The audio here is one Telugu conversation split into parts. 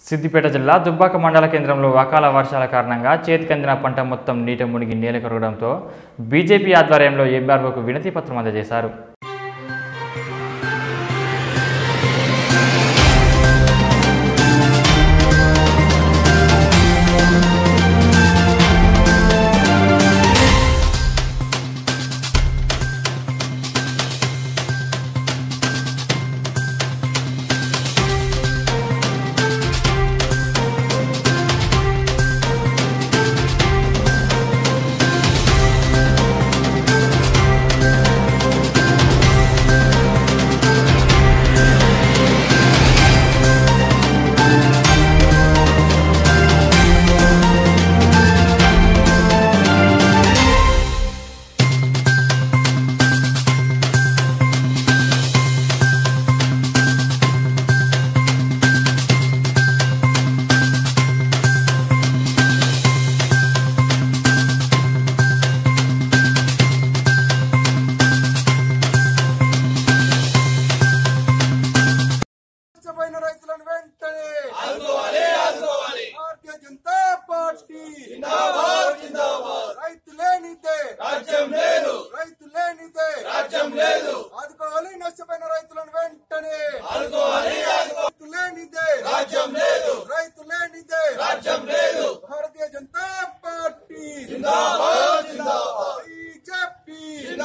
సిద్దిపేట జిల్లా దుబ్బాక మండల కేంద్రంలో అకాల వర్షాల కారణంగా చేతికందిన పంట మొత్తం నీట మునిగి నేల కొరగడంతో బీజేపీ ఆధ్వర్యంలో ఎంఆర్ఓకు వినతి పత్రం అందజేశారు నష్టపోయిన రైతులను వెంటనే భారతీయ జనతా పార్టీ రైతు లేనిదే రాజ్యం లేదు రైతు లేనిదే రాజ్యం లేదు ఆదుకోవాలి నష్టపోయిన రైతులను వెంటనే రైతు లేనిదే రాజ్యం లేదు రైతు లేనిదే రాజ్యం లేదు భారతీయ జనతా పార్టీ బీజేపీ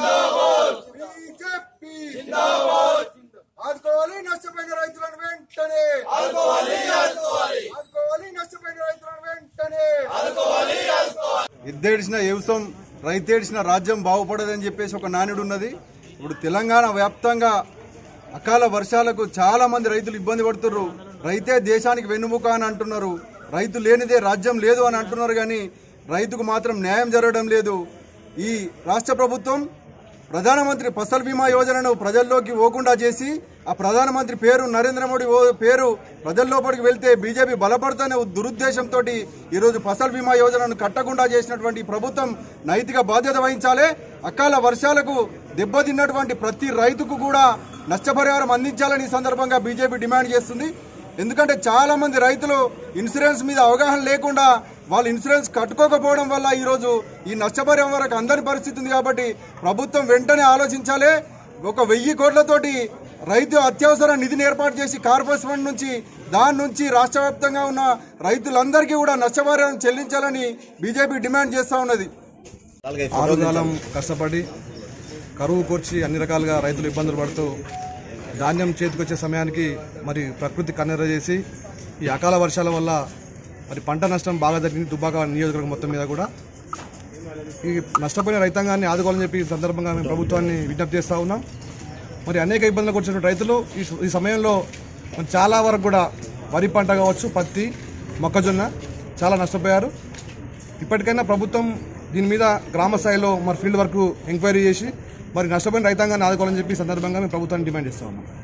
బీజేపీ ఆదుకోవాలి నష్టపోయిన రైతులను వెంటనే ఆదుకోవాలి ఆదుకోవాలి నష్టపోయిన రైతులను వెంటనే ఎద్దేడిసిన వ్యవసాయం రైతేడిసిన రాజ్యం బాగుపడదని చెప్పేసి ఒక నానుడు ఉన్నది ఇప్పుడు తెలంగాణ వ్యాప్తంగా అకాల వర్షాలకు చాలా మంది రైతులు ఇబ్బంది పడుతున్నారు రైతే దేశానికి వెన్నుముక అని అంటున్నారు రైతు లేనిదే రాజ్యం లేదు అని అంటున్నారు కానీ రైతుకు మాత్రం న్యాయం జరగడం లేదు ఈ రాష్ట్ర ప్రభుత్వం ప్రధానమంత్రి ఫసల్ బీమా యోజనను ప్రజల్లోకి పోకుండా చేసి ఆ ప్రధానమంత్రి పేరు నరేంద్ర మోడీ ఓ- పేరు ప్రజల్లోపలికి వెళ్తే బీజేపీ బలపడుతున్న దురుద్దేశంతో ఈరోజు ఫసల్ బీమా యోజనను కట్టకుండా చేసినటువంటి ఈ ప్రభుత్వం నైతిక బాధ్యత వహించాలి అకాల వర్షాలకు దెబ్బతిన్నటువంటి ప్రతి రైతుకు కూడా నష్టపరిహారం అందించాలని ఈ సందర్భంగా బీజేపీ డిమాండ్ చేస్తుంది ఎందుకంటే చాలా మంది రైతులు ఇన్సూరెన్స్ మీద అవగాహన లేకుండా వాళ్ళు ఇన్సూరెన్స్ కట్టుకోకపోవడం వల్ల ఈరోజు ఈ నష్టపరిహారం వరకు అందరి పరిస్థితి ఉంది కాబట్టి ప్రభుత్వం వెంటనే ఆలోచించాలి ఒక వెయ్యి కోట్లతోటి రైతు అత్యవసర నిధిని ఏర్పాటు చేసి కార్పొరేషన్ ఫండ్ నుంచి దాని నుంచి రాష్ట్ర వ్యాప్తంగా ఉన్న రైతులందరికీ కూడా నష్టపరిహారం చెల్లించాలని బీజేపీ డిమాండ్ చేస్తా ఉన్నది ఆరుగాలం కష్టపడి కరువు కూర్చి అన్ని రకాలుగా రైతులు ఇబ్బందులు పడుతూ ధాన్యం చేతికొచ్చే సమయానికి మరి ప్రకృతి కన్నెర చేసి ఈ అకాల వర్షాల వల్ల మరి పంట నష్టం బాగా జరిగింది దుబ్బాక నియోజకవర్గం మొత్తం మీద కూడా ఈ నష్టపోయిన రైతాంగాన్ని ఆదుకోవాలని చెప్పి ఈ సందర్భంగా మేము ప్రభుత్వాన్ని విజ్ఞప్తి చేస్తూ ఉన్నాం మరి అనేక ఇబ్బందులకు వచ్చిన రైతులు ఈ ఈ సమయంలో మరి చాలా వరకు కూడా వరి పంట కావచ్చు పత్తి మొక్కజొన్న చాలా నష్టపోయారు ఇప్పటికైనా ప్రభుత్వం దీని మీద గ్రామ స్థాయిలో మరి ఫీల్డ్ వరకు ఎంక్వైరీ చేసి మరి నష్టపోయిన రైతాంగాన్ని ఆదుకోవాలని చెప్పి ఈ సందర్భంగా మేము ప్రభుత్వాన్ని డిమాండ్ చేస్తా ఉన్నాం